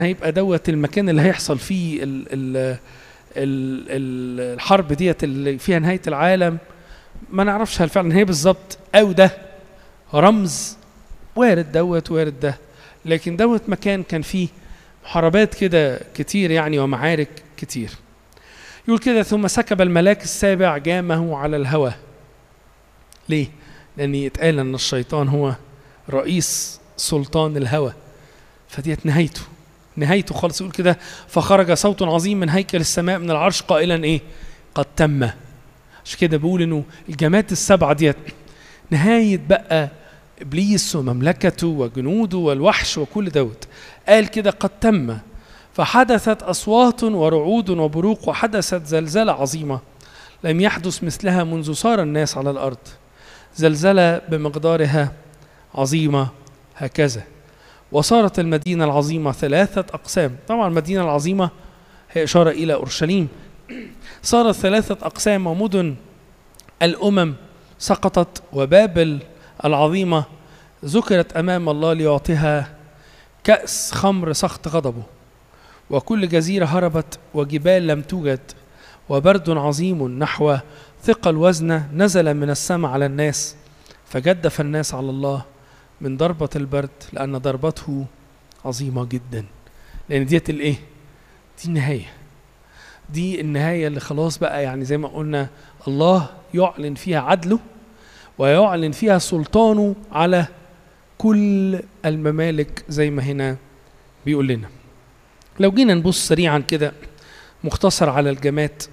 هيبقى دوت المكان اللي هيحصل فيه ال ال ال ال الحرب ديت اللي فيها نهايه العالم ما نعرفش هل فعلا هي بالظبط او ده رمز وارد دوت وارد ده لكن دوت مكان كان فيه محاربات كده كتير يعني ومعارك كتير يقول كده ثم سكب الملاك السابع جامه على الهوى ليه؟ لأن يتقال أن الشيطان هو رئيس سلطان الهوى فديت نهايته نهايته خالص يقول كده فخرج صوت عظيم من هيكل السماء من العرش قائلا ايه قد تم عشان كده بقول انه الجماعات السبعه ديت نهايه بقى ابليس ومملكته وجنوده والوحش وكل دوت قال كده قد تم فحدثت اصوات ورعود وبروق وحدثت زلزله عظيمه لم يحدث مثلها منذ صار الناس على الارض زلزله بمقدارها عظيمه هكذا وصارت المدينه العظيمه ثلاثه اقسام طبعا المدينه العظيمه هي اشاره الى اورشليم صارت ثلاثه اقسام ومدن الامم سقطت وبابل العظيمه ذكرت امام الله ليعطيها كاس خمر سخط غضبه وكل جزيره هربت وجبال لم توجد وبرد عظيم نحو ثقل وزنه نزل من السماء على الناس فجدف الناس على الله من ضربة البرد لأن ضربته عظيمة جدا لأن ديت الإيه؟ دي النهاية دي النهاية اللي خلاص بقى يعني زي ما قلنا الله يعلن فيها عدله ويعلن فيها سلطانه على كل الممالك زي ما هنا بيقول لنا لو جينا نبص سريعا كده مختصر على الجمات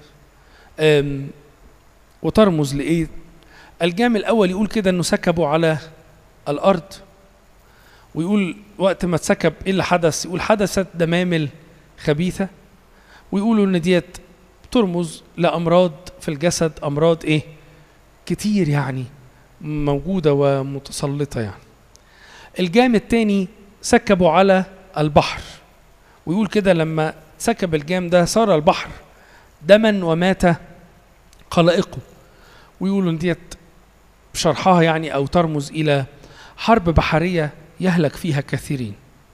وترمز لإيه الجام الأول يقول كده أنه سكبوا على الأرض ويقول وقت ما اتسكب إيه اللي حدث يقول حدثت دمامل خبيثة ويقولوا إن ديت ترمز لأمراض في الجسد أمراض إيه كتير يعني موجودة ومتسلطة يعني الجام التاني سكبوا على البحر ويقول كده لما سكب الجام ده صار البحر دما ومات خلائقه ويقولوا ان ديت شرحها يعني او ترمز الى حرب بحريه يهلك فيها كثيرين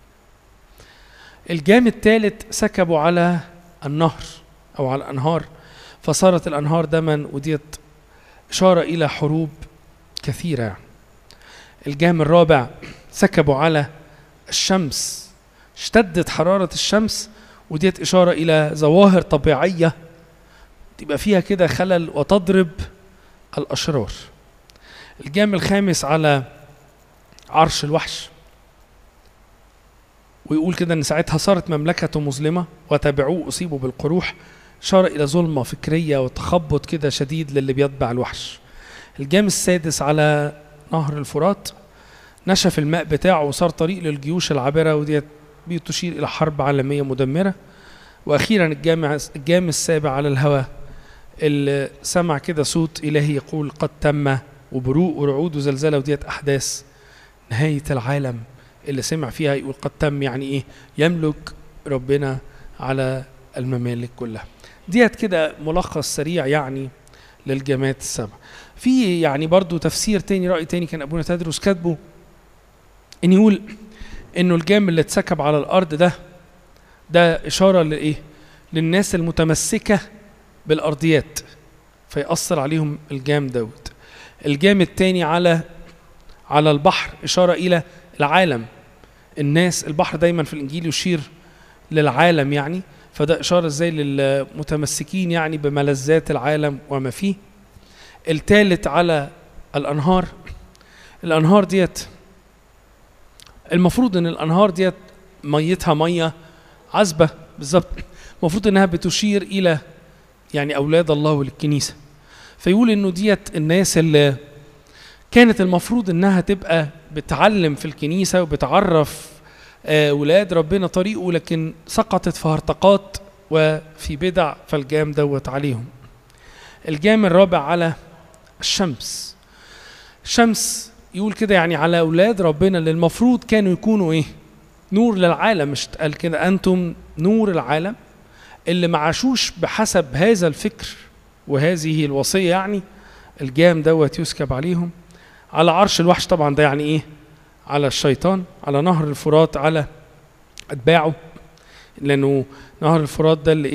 الجام الثالث سكبوا على النهر او على الانهار فصارت الانهار دما وديت اشاره الى حروب كثيره يعني. الجام الرابع سكبوا على الشمس اشتدت حراره الشمس وديت اشاره الى ظواهر طبيعيه تبقى فيها كده خلل وتضرب الاشرار الجام الخامس على عرش الوحش ويقول كده ان ساعتها صارت مملكته مظلمه وتابعوه اصيبوا بالقروح اشاره الى ظلمه فكريه وتخبط كده شديد للي بيتبع الوحش الجام السادس على نهر الفرات نشف الماء بتاعه وصار طريق للجيوش العابره وديت بتشير الى حرب عالميه مدمره واخيرا الجامع الجام السابع على الهواء اللي سمع كده صوت الهي يقول قد تم وبروق ورعود وزلزله وديت احداث نهايه العالم اللي سمع فيها يقول قد تم يعني ايه يملك ربنا على الممالك كلها ديت كده ملخص سريع يعني للجماعات السبع في يعني برضو تفسير تاني رأي تاني كان أبونا تدرس كاتبه إن يقول إنه الجام اللي اتسكب على الأرض ده ده إشارة لإيه؟ للناس المتمسكة بالأرضيات فيأثر عليهم الجام دوت الجام التاني على على البحر إشارة إلى العالم الناس البحر دايما في الإنجيل يشير للعالم يعني فده إشارة إزاي للمتمسكين يعني بملذات العالم وما فيه التالت على الأنهار الأنهار ديت المفروض إن الأنهار ديت ميتها مية عذبة بالظبط المفروض إنها بتشير إلى يعني أولاد الله والكنيسة فيقول إنه ديت الناس اللي كانت المفروض إنها تبقى بتعلم في الكنيسة وبتعرف آه ولاد ربنا طريقه لكن سقطت في هرطقات وفي بدع فالجام دوت عليهم الجام الرابع على الشمس الشمس يقول كده يعني على اولاد ربنا اللي المفروض كانوا يكونوا ايه نور للعالم مش قال كده انتم نور العالم اللي ما عاشوش بحسب هذا الفكر وهذه الوصيه يعني الجام دوت يسكب عليهم على عرش الوحش طبعا ده يعني ايه على الشيطان على نهر الفرات على اتباعه لانه نهر الفرات ده اللي